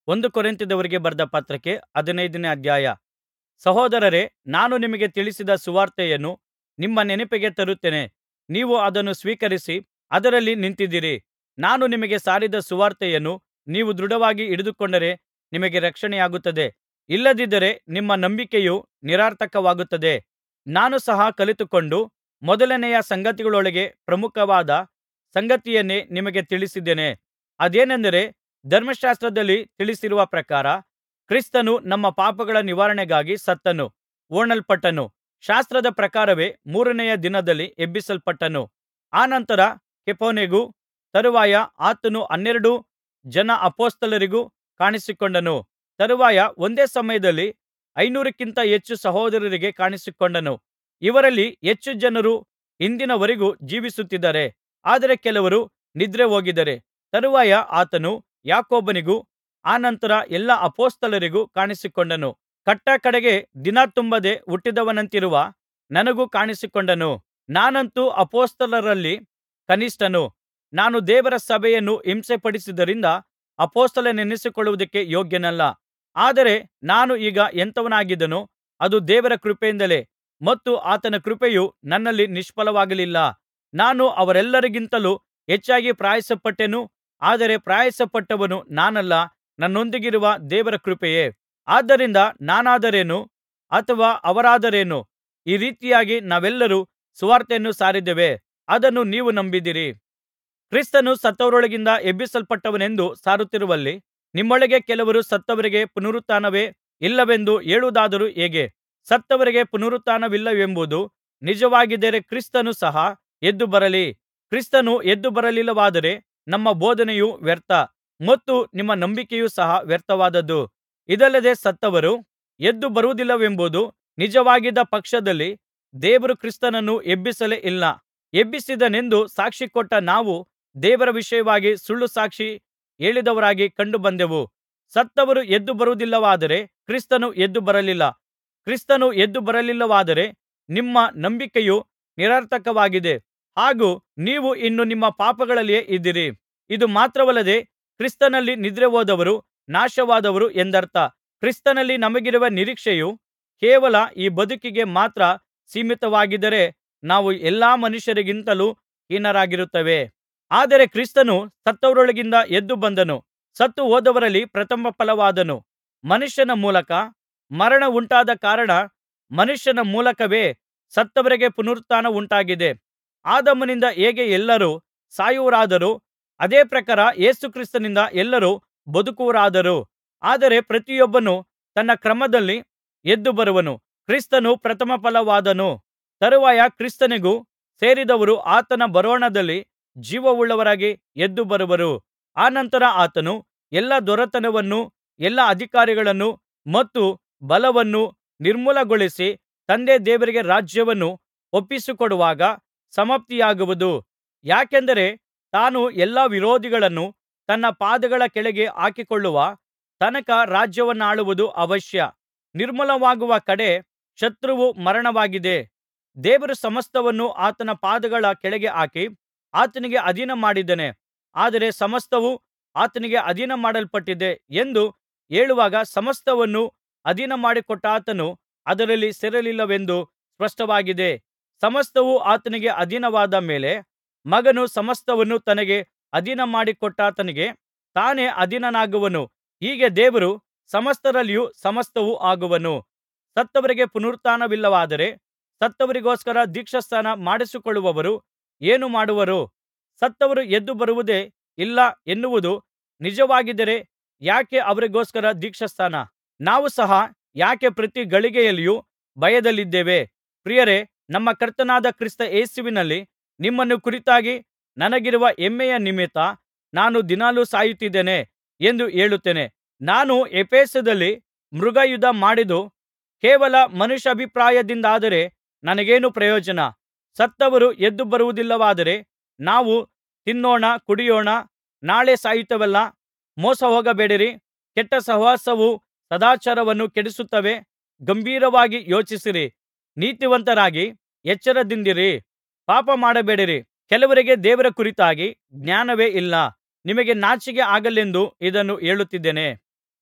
ಒಂದು ಕೊರಿಂಥದವರಿಗೆ ಬರೆದ ಪತ್ರಕ್ಕೆ ಹದಿನೈದನೇ ಅಧ್ಯಾಯ ಸಹೋದರರೇ ನಾನು ನಿಮಗೆ ತಿಳಿಸಿದ ಸುವಾರ್ತೆಯನ್ನು ನಿಮ್ಮ ನೆನಪಿಗೆ ತರುತ್ತೇನೆ ನೀವು ಅದನ್ನು ಸ್ವೀಕರಿಸಿ ಅದರಲ್ಲಿ ನಿಂತಿದ್ದೀರಿ ನಾನು ನಿಮಗೆ ಸಾರಿದ ಸುವಾರ್ತೆಯನ್ನು ನೀವು ದೃಢವಾಗಿ ಹಿಡಿದುಕೊಂಡರೆ ನಿಮಗೆ ರಕ್ಷಣೆಯಾಗುತ್ತದೆ ಇಲ್ಲದಿದ್ದರೆ ನಿಮ್ಮ ನಂಬಿಕೆಯು ನಿರರ್ಥಕವಾಗುತ್ತದೆ ನಾನು ಸಹ ಕಲಿತುಕೊಂಡು ಮೊದಲನೆಯ ಸಂಗತಿಗಳೊಳಗೆ ಪ್ರಮುಖವಾದ ಸಂಗತಿಯನ್ನೇ ನಿಮಗೆ ತಿಳಿಸಿದ್ದೇನೆ ಅದೇನೆಂದರೆ ಧರ್ಮಶಾಸ್ತ್ರದಲ್ಲಿ ತಿಳಿಸಿರುವ ಪ್ರಕಾರ ಕ್ರಿಸ್ತನು ನಮ್ಮ ಪಾಪಗಳ ನಿವಾರಣೆಗಾಗಿ ಸತ್ತನು ಹೂಣಲ್ಪಟ್ಟನು ಶಾಸ್ತ್ರದ ಪ್ರಕಾರವೇ ಮೂರನೆಯ ದಿನದಲ್ಲಿ ಎಬ್ಬಿಸಲ್ಪಟ್ಟನು ಅನಂತರ ಕೇಫನಿಗೂ ತರುವಾಯ ಆತನು ಹನ್ನೆರಡು ಜನ ಅಪೊಸ್ತಲರಿಗೂ ಕಾಣಿಸಿಕೊಂಡನು ತರುವಾಯ ಒಂದೇ ಸಮಯದಲ್ಲಿ ಐನೂರಕ್ಕಿಂತ ಹೆಚ್ಚು ಸಹೋದರರಿಗೆ ಕಾಣಿಸಿಕೊಂಡನು ಇವರಲ್ಲಿ ಹೆಚ್ಚು ಜನರು ಇಂದಿನವರೆಗೂ ಜೀವಿಸುತ್ತಿದ್ದಾರೆ ಆದರೆ ಕೆಲವರು ನಿದ್ರೆ ಹೋಗಿದ್ದಾರೆ ತರುವಾಯ ಆತನು ಯಾಕೋಬನಿಗೂ ಅನಂತರ ಎಲ್ಲಾ ಅಪೊಸ್ತಲರಿಗೂ ಕಾಣಿಸಿಕೊಂಡನು ಕಟ್ಟಕಡೆಗೆ ದಿನ ತುಂಬದೆ ಹುಟ್ಟಿದವನಂತಿರುವ ನನಗೂ ಕಾಣಿಸಿಕೊಂಡನು ನಾನಂತೂ ಅಪೊಸ್ತಲರಲ್ಲಿ ಕನಿಷ್ಠನು ನಾನು ದೇವರ ಸಭೆಯನ್ನು ಹಿಂಸೆಪಡಿಸಿದ್ದರಿಂದ ಅಪೊಸ್ತಲನೆನಿಸಿಕೊಳ್ಳುವುದಕ್ಕೆ ಯೋಗ್ಯನಲ್ಲ ಆದರೆ ನಾನು ಈಗ ಎಂಥವನಾಗಿದ್ದೇನೋ ಅದು ದೇವರ ಕೃಪೆಯಿಂದಲೇ ಮತ್ತು ಆತನ ಕೃಪೆಯು ನನ್ನಲ್ಲಿ ನಿಷ್ಫಲವಾಗಲಿಲ್ಲ ನಾನು ಅವರೆಲ್ಲರಿಗಿಂತಲೂ ಹೆಚ್ಚಾಗಿ ಪ್ರಯಾಸಪಟ್ಟೆನು ಆದರೆ ಪ್ರಯಾಸಪಟ್ಟವನು ನಾನಲ್ಲ ನನ್ನೊಂದಿಗಿರುವ ದೇವರ ಕೃಪೆಯೇ ಆದ್ದರಿಂದ ನಾನಾದರೇನು ಅಥವಾ ಅವರಾದರೇನು ಈ ರೀತಿಯಾಗಿ ನಾವೆಲ್ಲರೂ ಸುವಾರ್ತೆಯನ್ನು ಸಾರಿದ್ದೇವೆ ಅದನ್ನು ನೀವು ನಂಬಿದಿರಿ ಕ್ರಿಸ್ತನು ಸತ್ತವರೊಳಗಿಂದ ಎಬ್ಬಿಸಲ್ಪಟ್ಟನೆಂದು ಸಾರುತ್ತಿರುವಲ್ಲಿ ನಿಮ್ಮೊಳಗೆ ಕೆಲವರು ಸತ್ತವರಿಗೆ ಪುನರುತ್ಥಾನವೇ ಇಲ್ಲವೆಂದು ಹೇಳುವುದಾದರೂ ಹೇಗೆ ಸತ್ತವರಿಗೆ ಪುನರುತ್ಥಾನವಿಲ್ಲವೆಂಬುದು ನಿಜವಾಗಿದ್ದರೆ ಕ್ರಿಸ್ತನು ಸಹ ಎದ್ದು ಬರಲಿ ಕ್ರಿಸ್ತನು ಎದ್ದು ಬರಲಿಲ್ಲವಾದರೆ ನಮ್ಮ ಬೋಧನೆಯು ವ್ಯರ್ಥ ಮತ್ತು ನಿಮ್ಮ ನಂಬಿಕೆಯೂ ಸಹ ವ್ಯರ್ಥವಾದದ್ದು ಇದಲ್ಲದೆ ಸತ್ತವರು ಎದ್ದು ಬರುವುದಿಲ್ಲವೆಂಬುದು ನಿಜವಾಗಿದ್ದ ಪಕ್ಷದಲ್ಲಿ ದೇವರು ಕ್ರಿಸ್ತನನ್ನು ಎಬ್ಬಿಸಲೇ ಇಲ್ಲ ಎಬ್ಬಿಸಿದನೆಂದು ಸಾಕ್ಷಿಕೊಟ್ಟ ನಾವು ದೇವರ ವಿಷಯವಾಗಿ ಸುಳ್ಳು ಸಾಕ್ಷಿ ಹೇಳಿದವರಾಗಿ ಕಂಡುಬಂದೆವು ಸತ್ತವರು ಎದ್ದು ಬರುವುದಿಲ್ಲವಾದರೆ ಕ್ರಿಸ್ತನು ಎದ್ದು ಬರಲಿಲ್ಲ ಕ್ರಿಸ್ತನು ಎದ್ದು ಬರಲಿಲ್ಲವಾದರೆ ನಿಮ್ಮ ನಂಬಿಕೆಯು ನಿರರ್ಥಕವಾಗಿದೆ ಹಾಗೂ ನೀವು ಇನ್ನೂ ನಿಮ್ಮ ಪಾಪಗಳಲ್ಲಿಯೇ ಇದ್ದೀರಿ ಇದು ಮಾತ್ರವಲ್ಲದೆ ಕ್ರಿಸ್ತನಲ್ಲಿ ನಿದ್ರೆಹೋದವರು ನಾಶವಾದವರು ಎಂದರ್ಥ ಕ್ರಿಸ್ತನಲ್ಲಿ ನಮಗಿರುವ ನಿರೀಕ್ಷೆಯು ಕೇವಲ ಈ ಬದುಕಿಗೆ ಮಾತ್ರ ಸೀಮಿತವಾಗಿದ್ದರೆ ನಾವು ಎಲ್ಲಾ ಮನುಷ್ಯರಿಗಿಂತಲೂ ಹೀನರಾಗಿರುತ್ತೇವೆ ಆದರೆ ಕ್ರಿಸ್ತನು ಸತ್ತವರೊಳಗಿಂದ ಎದ್ದು ಬಂದನು ಸತ್ತು ಹೋದವರಲ್ಲಿ ಪ್ರಥಮ ಫಲವಾದನು ಮನುಷ್ಯನ ಮೂಲಕ ಮರಣ ಉಂಟಾದ ಕಾರಣ ಮನುಷ್ಯನ ಮೂಲಕವೇ ಸತ್ತವರಿಗೆ ಪುನರುತ್ಥಾನವುಂಟಾಗಿದೆ ಆದಾಮನಿಂದ ಹೇಗೆ ಎಲ್ಲರೂ ಸಾಯುವರಾದರೋ ಅದೇ ಪ್ರಕಾರ ಯೇಸು ಕ್ರಿಸ್ತನಿಂದ ಎಲ್ಲರೂ ಬದುಕುವರಾದರು ಆದರೆ ಪ್ರತಿಯೊಬ್ಬನು ತನ್ನ ಕ್ರಮದಲ್ಲಿ ಎದ್ದು ಬರುವನು ಕ್ರಿಸ್ತನು ಪ್ರಥಮ ಫಲವಾದನು ತರುವಾಯ ಕ್ರಿಸ್ತನಿಗೂ ಸೇರಿದವರು ಆತನ ಬರೋಣದಲ್ಲಿ ಜೀವವುಳ್ಳವರಾಗಿ ಎದ್ದು ಬರುವರು ಅನಂತರ ಆತನು ಎಲ್ಲಾ ದೊರೆತನವನ್ನೂ ಎಲ್ಲಾ ಅಧಿಕಾರಗಳನ್ನೂ ಮತ್ತು ಬಲವನ್ನೂ ನಿರ್ಮೂಲಗೊಳಿಸಿ ತಂದೆ ದೇವರಿಗೆ ರಾಜ್ಯವನ್ನು ಒಪ್ಪಿಸಿಕೊಡುವಾಗ ಸಮಾಪ್ತಿಯಾಗುವುದು ಯಾಕೆಂದರೆ ತಾನು ಎಲ್ಲಾ ವಿರೋಧಿಗಳನ್ನು ತನ್ನ ಪಾದಗಳ ಕೆಳಗೆ ಹಾಕಿಕೊಳ್ಳುವ ತನಕ ರಾಜ್ಯವನ್ನಾಳುವುದು ಅವಶ್ಯ ನಿರ್ಮೂಲವಾಗುವ ಕಡೆ ಶತ್ರುವು ಮರಣವಾಗಿದೆ ದೇವರು ಸಮಸ್ತವನ್ನು ಆತನ ಪಾದಗಳ ಕೆಳಗೆ ಹಾಕಿ ಆತನಿಗೆ ಅಧೀನ ಮಾಡಿದ್ದಾನೆ ಆದರೆ ಸಮಸ್ತವೂ ಆತನಿಗೆ ಅಧೀನ ಮಾಡಲ್ಪಟ್ಟಿದೆ ಎಂದು ಹೇಳುವಾಗ ಸಮಸ್ತವನ್ನು ಅಧೀನ ಮಾಡಿಕೊಟ್ಟಾತನು ಅದರಲ್ಲಿ ಸೇರಲಿಲ್ಲವೆಂದು ಸ್ಪಷ್ಟವಾಗಿದೆ ಸಮಸ್ತವೂ ಆತನಿಗೆ ಅಧೀನವಾದ ಮೇಲೆ ಮಗನು ಸಮಸ್ತವನ್ನು ತನಗೆ ಅಧೀನ ಮಾಡಿಕೊಟ್ಟಾತನಿಗೆ ತಾನೇ ಅಧೀನನಾಗುವನು ಹೀಗೆ ದೇವರು ಸಮಸ್ತರಲ್ಲಿಯೂ ಸಮಸ್ತವೂ ಆಗುವನು ಸತ್ತವರಿಗೆ ಪುನರುತ್ಥಾನವಿಲ್ಲವಾದರೆ ಸತ್ತವರಿಗೋಸ್ಕರ ದೀಕ್ಷಾಸ್ನಾನ ಮಾಡಿಸಿಕೊಳ್ಳುವವರು ಏನು ಮಾಡುವರು ಸತ್ತವರು ಎದ್ದು ಬರುವುದೇ ಇಲ್ಲ ಎನ್ನುವುದು ನಿಜವಾಗಿದ್ದರೆ ಯಾಕೆ ಅವರಿಗೋಸ್ಕರ ದೀಕ್ಷಾಸ್ನಾನ ನಾವು ಸಹ ಯಾಕೆ ಪ್ರತಿ ಗಳಿಗೆಯಲ್ಲಿಯೂ ಭಯದಲ್ಲಿದ್ದೇವೆ ಪ್ರಿಯರೇ ನಮ್ಮ ಕರ್ತನಾದ ಕ್ರಿಸ್ತ ಯೇಸುವಿನಲ್ಲಿ ನಿಮ್ಮನ್ನು ಕುರಿತಾಗಿ ನನಗಿರುವ ಹೆಮ್ಮೆಯ ನಿಮಿತ್ತ ನಾನು ದಿನಾಲೂ ಸಾಯುತ್ತಿದ್ದೇನೆ ಎಂದು ಹೇಳುತ್ತೇನೆ ನಾನು ಎಫೆಸದಲ್ಲಿ ಮೃಗಯುದ್ಧ ಮಾಡಿದ್ದು ಕೇವಲ ಮನುಷ್ಯಾಭಿಪ್ರಾಯದಿಂದಾದರೆ ನನಗೇನು ಪ್ರಯೋಜನ ಸತ್ತವರು ಎದ್ದು ಬರುವುದಿಲ್ಲವಾದರೆ ನಾವು ತಿನ್ನೋಣ ಕುಡಿಯೋಣ ನಾಳೆ ಸಾಯುತ್ತೇವಲ್ಲಾ ಮೋಸಹೋಗಬೇಡಿರಿ ಕೆಟ್ಟ ಸಹವಾಸವು ಸದಾಚಾರವನ್ನು ಕೆಡಿಸುತ್ತವೆ ಗಂಭೀರವಾಗಿ ಯೋಚಿಸಿರಿ ನೀತಿವಂತರಾಗಿ ಎಚ್ಚರದಿಂದಿರಿ ಪಾಪ ಮಾಡಬೇಡಿರಿ ಕೆಲವರಿಗೆ ದೇವರ ಕುರಿತಾಗಿ ಜ್ಞಾನವೇ ಇಲ್ಲ ನಿಮಗೆ ನಾಚಿಕೆ ಆಗಲೆಂದು ಇದನ್ನು ಹೇಳುತ್ತಿದ್ದೇನೆ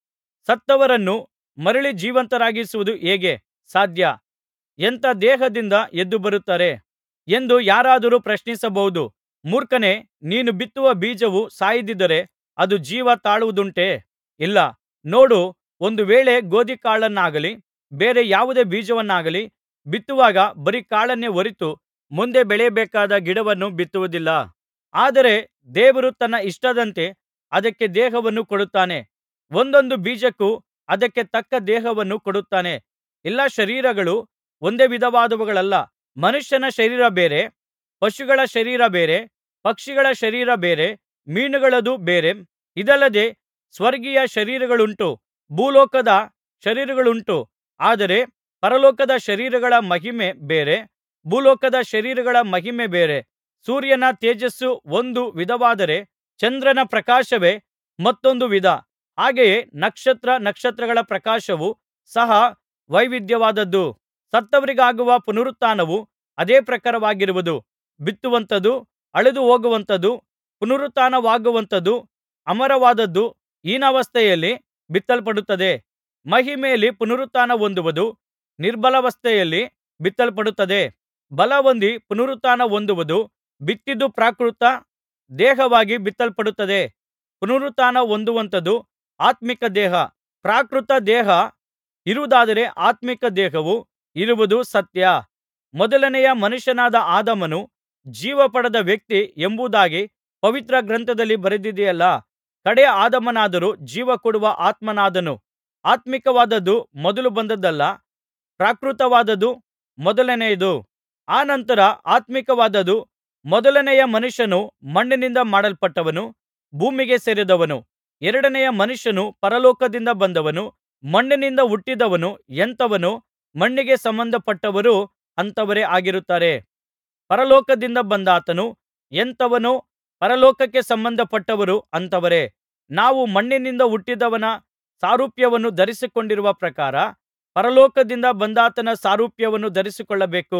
ಸತ್ತವರನ್ನು ಮರಳಿ ಜೀವಂತರಾಗಿಸುವುದು ಹೇಗೆ ಸಾಧ್ಯ ಎಂಥ ದೇಹದಿಂದ ಎದ್ದು ಬರುತ್ತಾರೆ ಎಂದು ಯಾರಾದರೂ ಪ್ರಶ್ನಿಸಬಹುದು ಮೂರ್ಖನೇ ನೀನು ಬಿತ್ತುವ ಬೀಜವು ಸಾಯದಿದ್ದರೆ ಅದು ಜೀವ ತಾಳುವುದುಂಟೇ ಇಲ್ಲ ನೋಡು ಒಂದು ವೇಳೆ ಗೋದಿಕಾಳನ್ನಾಗಲಿ ಬೇರೆ ಯಾವುದೇ ಬೀಜವನ್ನಾಗಲಿ ಬಿತ್ತುವಾಗ ಬರೀ ಕಾಳನ್ನೇ ಹೊರತು ಮುಂದೆ ಬೆಳೆಯಬೇಕಾದ ಗಿಡವನ್ನು ಬಿತ್ತುವುದಿಲ್ಲ ಆದರೆ ದೇವರು ತನ್ನ ಇಷ್ಟದಂತೆ ಅದಕ್ಕೆ ದೇಹವನ್ನು ಕೊಡುತ್ತಾನೆ ಒಂದೊಂದು ಬೀಜಕ್ಕೂ ಅದಕ್ಕೆ ತಕ್ಕ ದೇಹವನ್ನು ಕೊಡುತ್ತಾನೆ ಎಲ್ಲಾ ಶರೀರಗಳು ಒಂದೇ ವಿಧವಾದವುಗಳಲ್ಲ ಮನುಷ್ಯನ ಶರೀರ ಬೇರೆ ಪಶುಗಳ ಶರೀರ ಬೇರೆ ಪಕ್ಷಿಗಳ ಶರೀರ ಬೇರೆ ಮೀನುಗಳದು ಬೇರೆ ಇದಲ್ಲದೆ ಸ್ವರ್ಗೀಯ ಶರೀರಗಳುಂಟು ಭೂಲೋಕದ ಶರೀರಗಳುಂಟು ಆದರೆ ಪರಲೋಕದ ಶರೀರಗಳ ಮಹಿಮೆ ಬೇರೆ ಭೂಲೋಕದ ಶರೀರಗಳ ಮಹಿಮೆ ಬೇರೆ ಸೂರ್ಯನ ತೇಜಸ್ಸು ಒಂದು ವಿಧವಾದರೆ ಚಂದ್ರನ ಪ್ರಕಾಶವೇ ಮತ್ತೊಂದು ವಿಧ ಹಾಗೆಯೇ ನಕ್ಷತ್ರ ನಕ್ಷತ್ರಗಳ ಪ್ರಕಾಶವೂ ಸಹ ವೈವಿಧ್ಯವಾದದ್ದು ಸತ್ತವರಿಗಾಗುವ ಪುನರುತ್ಥಾನವು ಅದೇ ಪ್ರಕಾರವಾಗಿರುವುದು ಬಿತ್ತುವಂಥದ್ದು ಅಳಿದು ಹೋಗುವಂಥದ್ದು ಪುನರುತ್ಥಾನವಾಗುವಂಥದ್ದು ಅಮರವಾದದ್ದು ಹೀನಾವಸ್ಥೆಯಲ್ಲಿ ಬಿತ್ತಲ್ಪಡುತ್ತದೆ ಮಹಿಮೆಯಲ್ಲಿ ಪುನರುತ್ಥಾನ ಹೊಂದುವುದು ನಿರ್ಬಲಾವಸ್ಥೆಯಲ್ಲಿ ಬಿತ್ತಲ್ಪಡುತ್ತದೆ ಬಲಹೊಂದಿ ಪುನರುತ್ಥಾನ ಹೊಂದುವುದು ಬಿತ್ತಿದ್ದು ಪ್ರಾಕೃತ ದೇಹವಾಗಿ ಬಿತ್ತಲ್ಪಡುತ್ತದೆ ಪುನರುತ್ಥಾನ ಹೊಂದುವಂಥದ್ದು ಆತ್ಮಿಕ ದೇಹ ಪ್ರಾಕೃತ ದೇಹ ಇರುವುದಾದರೆ ಆತ್ಮಿಕ ದೇಹವೂ ಇರುವುದು ಸತ್ಯ ಮೊದಲನೆಯ ಮನುಷ್ಯನಾದ ಆದಾಮನು ಜೀವ ಪಡೆದ ವ್ಯಕ್ತಿ ಎಂಬುದಾಗಿ ಪವಿತ್ರ ಗ್ರಂಥದಲ್ಲಿ ಬರೆದಿದೆಯಲ್ಲಾ ಕಡೆಯ ಆದಾಮನಾದರೋ ಜೀವ ಕೊಡುವ ಆತ್ಮನಾದನು ಆತ್ಮಿಕವಾದದ್ದು ಮೊದಲು ಬಂದದ್ದಲ್ಲ ಪ್ರಾಕೃತವಾದದ್ದು ಮೊದಲನೆಯದು ಅನಂತರ ಆತ್ಮಿಕವಾದದ್ದು ಮೊದಲನೆಯ ಮನುಷ್ಯನು ಮಣ್ಣಿನಿಂದ ಮಾಡಲ್ಪಟ್ಟವನು ಭೂಮಿಗೆ ಸೇರಿದವನು ಎರಡನೆಯ ಮನುಷ್ಯನು ಪರಲೋಕದಿಂದ ಬಂದವನು ಮಣ್ಣಿನಿಂದ ಹುಟ್ಟಿದವನು ಎಂಥವನೋ ಮಣ್ಣಿಗೆ ಸಂಬಂಧಪಟ್ಟವರು ಅಂಥವರೇ ಆಗಿರುತ್ತಾರೆ ಪರಲೋಕದಿಂದ ಬಂದಾತನು ಎಂಥವನೋ ಪರಲೋಕಕ್ಕೆ ಸಂಬಂಧಪಟ್ಟವರು ಅಂಥವರೇ ನಾವು ಮಣ್ಣಿನಿಂದ ಹುಟ್ಟಿದವನ ಸಾರೂಪ್ಯವನ್ನು ಧರಿಸಿಕೊಂಡಿರುವ ಪ್ರಕಾರ ಪರಲೋಕದಿಂದ ಬಂದಾತನ ಸಾರೂಪ್ಯವನ್ನು ಧರಿಸಿಕೊಳ್ಳಬೇಕು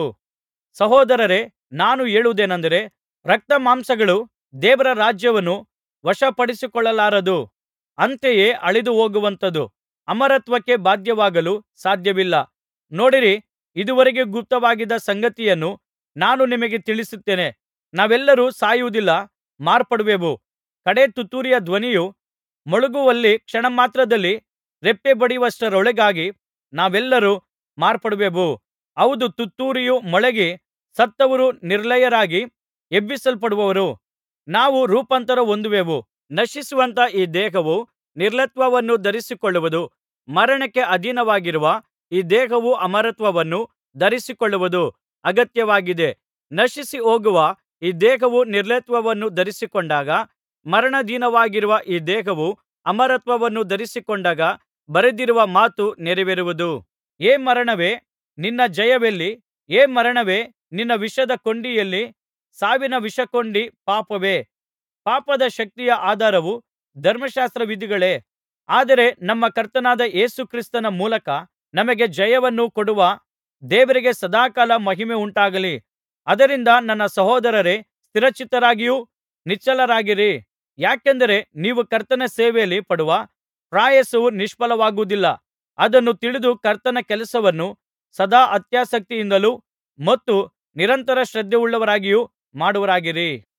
ಸಹೋದರರೇ ನಾನು ಹೇಳುವುದೇನಂದರೆ ರಕ್ತಮಾಂಸಗಳು ದೇವರ ರಾಜ್ಯವನ್ನು ವಶಪಡಿಸಿಕೊಳ್ಳಲಾರದು ಅಂತೆಯೇ ಅಳಿದು ಹೋಗುವಂಥದ್ದು ಅಮರತ್ವಕ್ಕೆ ಬಾಧ್ಯವಾಗಲು ಸಾಧ್ಯವಿಲ್ಲ ನೋಡಿರಿ ಇದುವರೆಗೆ ಗುಪ್ತವಾಗಿದ್ದ ಸಂಗತಿಯನ್ನು ನಾನು ನಿಮಗೆ ತಿಳಿಸುತ್ತೇನೆ ನಾವೆಲ್ಲರೂ ಸಾಯುವುದಿಲ್ಲ ಮಾರ್ಪಡುವೆವು ಕಡೆ ತುತ್ತೂರಿಯ ಧ್ವನಿಯು ಮೊಳಗುವಲ್ಲಿ ಕ್ಷಣಮಾತ್ರದಲ್ಲಿ ರೆಪ್ಪೆ ಬಡಿಯುವಷ್ಟರೊಳಗಾಗಿ ನಾವೆಲ್ಲರೂ ಮಾರ್ಪಡುವೆವು ಹೌದು ತುತ್ತೂರಿಯು ಮೊಳಗಿ ಸತ್ತವರು ನಿರ್ಲಯರಾಗಿ ಎಬ್ಬಿಸಲ್ಪಡುವರು ನಾವು ರೂಪಾಂತರ ಹೊಂದುವೆವು ನಶಿಸುವಂಥ ಈ ದೇಹವು ನಿರ್ಲಯತ್ವವನ್ನು ಧರಿಸಿಕೊಳ್ಳುವುದು ಮರಣಕ್ಕೆ ಅಧೀನವಾಗಿರುವ ಈ ದೇಹವು ಅಮರತ್ವವನ್ನು ಧರಿಸಿಕೊಳ್ಳುವುದು ಅಗತ್ಯವಾಗಿದೆ ನಶಿಸಿ ಹೋಗುವ ಈ ದೇಹವು ನಿರ್ಲಯತ್ವವನ್ನು ಧರಿಸಿಕೊಂಡಾಗ ಮರಣಾಧೀನವಾಗಿರುವ ಈ ದೇಹವು ಅಮರತ್ವವನ್ನು ಧರಿಸಿಕೊಂಡಾಗ ಬರೆದಿರುವ ಮಾತು ನೆರವೇರುವುದು ಹೇ ಮರಣವೇ ನಿನ್ನ ಜಯವೆಲ್ಲಿ ಹೇ ಮರಣವೇ ನಿನ್ನ ವಿಷದ ಕೊಂಡಿ ಸಾವಿನ ವಿಷಕೊಂಡಿ ಪಾಪವೇ ಪಾಪದ ಶಕ್ತಿಯ ಆಧಾರವು ಧರ್ಮಶಾಸ್ತ್ರವಿಧಿಗಳೇ ಆದರೆ ನಮ್ಮ ಕರ್ತನಾದ ಯೇಸು ಕ್ರಿಸ್ತನ ಮೂಲಕ ನಮಗೆ ಜಯವನ್ನು ಕೊಡುವ ದೇವರಿಗೆ ಸದಾಕಾಲ ಮಹಿಮೆ ಉಂಟಾಗಲಿ ಆದ್ದರಿಂದ ನನ್ನ ಸಹೋದರರೇ ಸ್ಥಿರಚಿತ್ತರಾಗಿಯೂ ನಿಶ್ಚಲರಾಗಿರಿ ಯಾಕೆಂದರೆ ನೀವು ಕರ್ತನ ಸೇವೆಯಲ್ಲಿ ಪಡುವ ಪ್ರಯಾಸವು ನಿಷ್ಫಲವಾಗುವುದಿಲ್ಲ ಅದನ್ನು ತಿಳಿದು ಕರ್ತನ ಕೆಲಸವನ್ನು ಸದಾ ಅತ್ಯಾಸಕ್ತಿಯಿಂದಲೂ ಮತ್ತು ನಿರಂತರ ಶ್ರದ್ಧೆಯುಳ್ಳವರಾಗಿಯೂ ಮಾಡುವವರಾಗಿರಿ